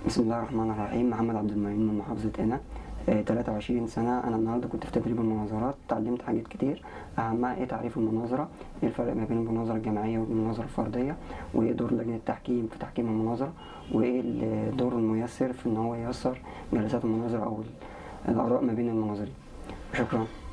بسم الله الرحمن الرحيم محمد عبد المعين من محافظة قنا آه، 23 سنة أنا النهاردة كنت في تدريب المناظرات اتعلمت حاجات كتير أهمها إيه تعريف المناظرة إيه الفرق ما بين المناظرة الجماعية والمناظرة الفردية وإيه دور لجنة التحكيم في تحكيم المناظرة وإيه الدور الميسر في إن هو ييسر جلسات المناظرة أو الآراء ما بين المناظرين شكرا